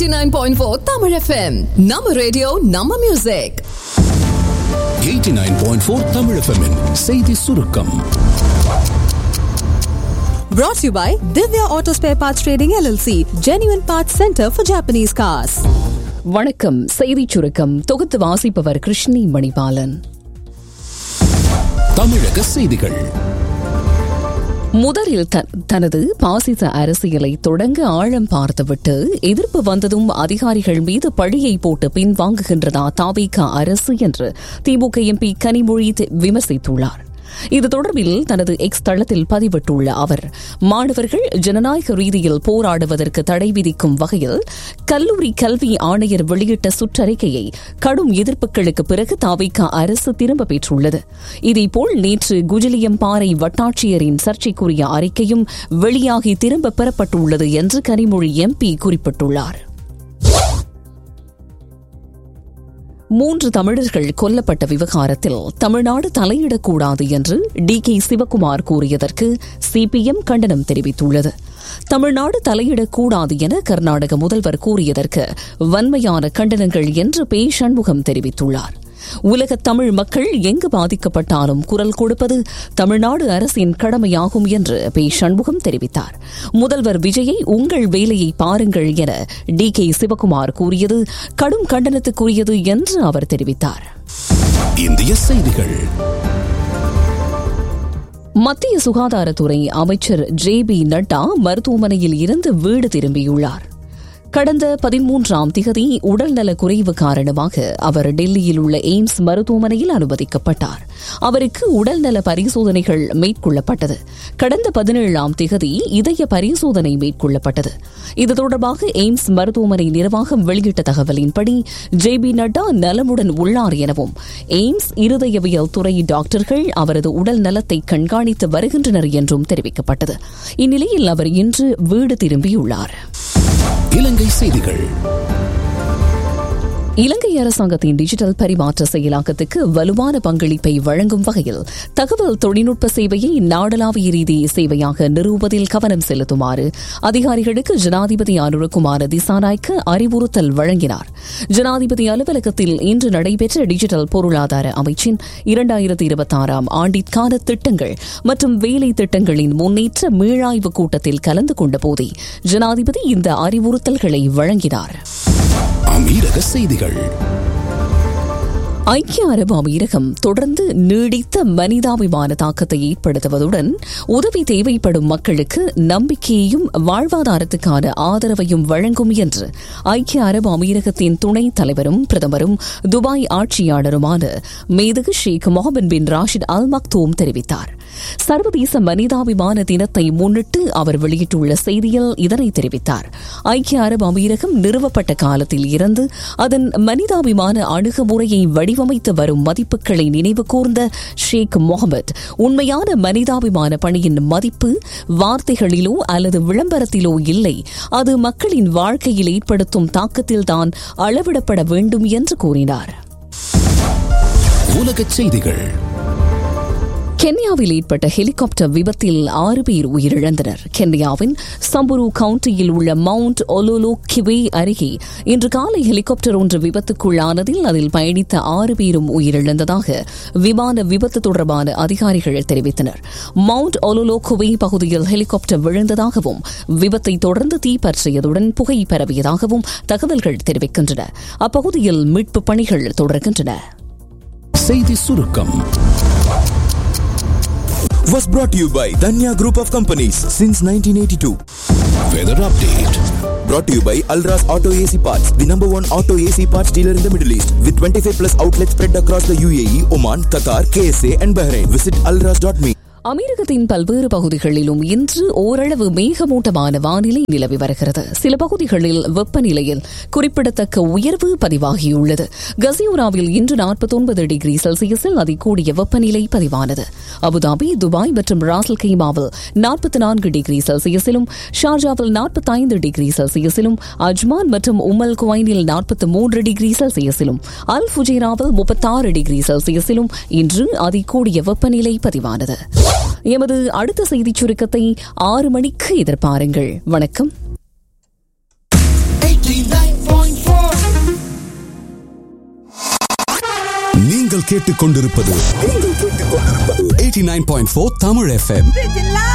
89.4 Tamil FM நம்ம radio நம்ம music 89.4 Tamil FM -இன் செய்தி சுருக்கம் Brought to you by Divya Auto Spare Parts Trading LLC, Genuine Parts Center for Japanese Cars. வணக்கம் செய்திச் சுருக்கம் தொகுத்து வாசிப்பவர் கிருஷ்ணி மணிபாலன் தமிழக செய்திகள் முதலில் த- தனது பாசிச அரசியலை தொடங்க ஆழம் பார்த்துவிட்டு எதிர்ப்பு வந்ததும் அதிகாரிகள் மீது பழியை போட்டு பின்வாங்குகின்றதா தாவேகா அரசு என்று திமுக எம்பி கனிமொழி தி- விமர்சித்துள்ளார் இது தொடர்பில் தனது எக்ஸ் தளத்தில் பதிவிட்டுள்ள அவர் மாணவர்கள் ஜனநாயக ரீதியில் போராடுவதற்கு தடை விதிக்கும் வகையில் கல்லூரி கல்வி ஆணையர் வெளியிட்ட சுற்றறிக்கையை கடும் எதிர்ப்புகளுக்கு பிறகு தாவேகா அரசு திரும்ப பெற்றுள்ளது இதேபோல் நேற்று குஜிலியம்பாறை வட்டாட்சியரின் சர்ச்சைக்குரிய அறிக்கையும் வெளியாகி திரும்ப பெறப்பட்டுள்ளது என்று கனிமொழி எம்பி குறிப்பிட்டுள்ளார் மூன்று தமிழர்கள் கொல்லப்பட்ட விவகாரத்தில் தமிழ்நாடு தலையிடக்கூடாது என்று டி கே சிவக்குமார் கூறியதற்கு சிபிஎம் கண்டனம் தெரிவித்துள்ளது தமிழ்நாடு தலையிடக்கூடாது என கர்நாடக முதல்வர் கூறியதற்கு வன்மையான கண்டனங்கள் என்று பே சண்முகம் தெரிவித்துள்ளார் உலக தமிழ் மக்கள் எங்கு பாதிக்கப்பட்டாலும் குரல் கொடுப்பது தமிழ்நாடு அரசின் கடமையாகும் என்று பே சண்முகம் தெரிவித்தார் முதல்வர் விஜயை உங்கள் வேலையை பாருங்கள் என டி கே சிவக்குமார் கூறியது கடும் கண்டனத்துக்குரியது என்று அவர் தெரிவித்தார் இந்திய செய்திகள் மத்திய சுகாதாரத்துறை அமைச்சர் ஜே பி நட்டா மருத்துவமனையில் இருந்து வீடு திரும்பியுள்ளார் கடந்த பதிமூன்றாம் திகதி உடல்நல குறைவு காரணமாக அவர் டெல்லியில் உள்ள எய்ம்ஸ் மருத்துவமனையில் அனுமதிக்கப்பட்டார் அவருக்கு உடல்நல பரிசோதனைகள் மேற்கொள்ளப்பட்டது கடந்த பதினேழாம் திகதி இதய பரிசோதனை மேற்கொள்ளப்பட்டது இது தொடர்பாக எய்ம்ஸ் மருத்துவமனை நிர்வாகம் வெளியிட்ட தகவலின்படி ஜே பி நட்டா நலமுடன் உள்ளார் எனவும் எய்ம்ஸ் இருதயவியல் துறை டாக்டர்கள் அவரது உடல் நலத்தை கண்காணித்து வருகின்றனர் என்றும் தெரிவிக்கப்பட்டது இந்நிலையில் அவர் இன்று வீடு திரும்பியுள்ளார் இலங்கை செய்திகள் இலங்கை அரசாங்கத்தின் டிஜிட்டல் பரிமாற்ற செயலாக்கத்துக்கு வலுவான பங்களிப்பை வழங்கும் வகையில் தகவல் தொழில்நுட்ப சேவையை நாடளாவிய ரீதி சேவையாக நிறுவுவதில் கவனம் செலுத்துமாறு அதிகாரிகளுக்கு ஜனாதிபதி அனுரகுமார திசாநாய்க்கு அறிவுறுத்தல் வழங்கினார் ஜனாதிபதி அலுவலகத்தில் இன்று நடைபெற்ற டிஜிட்டல் பொருளாதார அமைச்சின் இரண்டாயிரத்தி இருபத்தி ஆறாம் ஆண்டிற்கான திட்டங்கள் மற்றும் வேலை திட்டங்களின் முன்னேற்ற மீளாய்வு கூட்டத்தில் கலந்து கொண்ட போதே ஜனாதிபதி இந்த அறிவுறுத்தல்களை வழங்கினார் அமீரக செய்திகள் ஐக்கிய அரபு அமீரகம் தொடர்ந்து நீடித்த மனிதாபிமான தாக்கத்தை ஏற்படுத்துவதுடன் உதவி தேவைப்படும் மக்களுக்கு நம்பிக்கையையும் வாழ்வாதாரத்துக்கான ஆதரவையும் வழங்கும் என்று ஐக்கிய அரபு அமீரகத்தின் துணைத் தலைவரும் பிரதமரும் துபாய் ஆட்சியாளருமான மேதகு ஷேக் முகமது பின் ராஷித் அல் மக்தூம் தெரிவித்தார் சர்வதேச மனிதாபிமான தினத்தை முன்னிட்டு அவர் வெளியிட்டுள்ள செய்தியில் இதனை தெரிவித்தார் ஐக்கிய அரபு அமீரகம் நிறுவப்பட்ட காலத்தில் இருந்து அதன் மனிதாபிமான அணுகுமுறையை வடிவமைத்து வரும் மதிப்புகளை நினைவு கூர்ந்த ஷேக் முகமது உண்மையான மனிதாபிமான பணியின் மதிப்பு வார்த்தைகளிலோ அல்லது விளம்பரத்திலோ இல்லை அது மக்களின் வாழ்க்கையில் ஏற்படுத்தும் தாக்கத்தில்தான் அளவிடப்பட வேண்டும் என்று கூறினார் உலகச் செய்திகள் கென்யாவில் ஏற்பட்ட ஹெலிகாப்டர் விபத்தில் ஆறு பேர் உயிரிழந்தனர் கென்யாவின் சம்புரு கவுண்டியில் உள்ள மவுண்ட் ஒலோலோ கிவே அருகே இன்று காலை ஹெலிகாப்டர் ஒன்று விபத்துக்குள்ளானதில் அதில் பயணித்த ஆறு பேரும் உயிரிழந்ததாக விமான விபத்து தொடர்பான அதிகாரிகள் தெரிவித்தனர் மவுண்ட் ஒலோலோ குவே பகுதியில் ஹெலிகாப்டர் விழுந்ததாகவும் விபத்தை தொடர்ந்து தீப்பற்றியதுடன் புகை பரவியதாகவும் தகவல்கள் தெரிவிக்கின்றன அப்பகுதியில் மீட்புப் பணிகள் தொடர்கின்றன செய்தி சுருக்கம் was brought to you by Danya Group of Companies since 1982. Weather update Brought to you by Alras Auto AC Parts, the number one auto AC parts dealer in the Middle East, with 25 plus outlets spread across the UAE, Oman, Qatar, KSA, and Bahrain. Visit alras.me. அமீரகத்தின் பல்வேறு பகுதிகளிலும் இன்று ஓரளவு மேகமூட்டமான வானிலை நிலவி வருகிறது சில பகுதிகளில் வெப்பநிலையில் குறிப்பிடத்தக்க உயர்வு பதிவாகியுள்ளது கசியூராவில் இன்று 49 டிகிரி செல்சியஸில் அதிகூடிய வெப்பநிலை பதிவானது அபுதாபி துபாய் மற்றும் ராசல் கைமாவில் 44 டிகிரி செல்சியஸிலும் ஷார்ஜாவில் 45 டிகிரி செல்சியஸிலும் அஜ்மான் மற்றும் உமல் குவைனில் 43 டிகிரி செல்சியஸிலும் அல் ஃபுஜேராவில் 36 டிகிரி செல்சியஸிலும் இன்று அதிகூடிய வெப்பநிலை பதிவானது எமது அடுத்த செய்திச் சுருக்கத்தை ஆறு மணிக்கு எதிர்பாருங்கள் வணக்கம் 89 நீங்கள் கேட்டுக்கொண்டிருப்பது 89.4 தமிழ் எஃப்எம்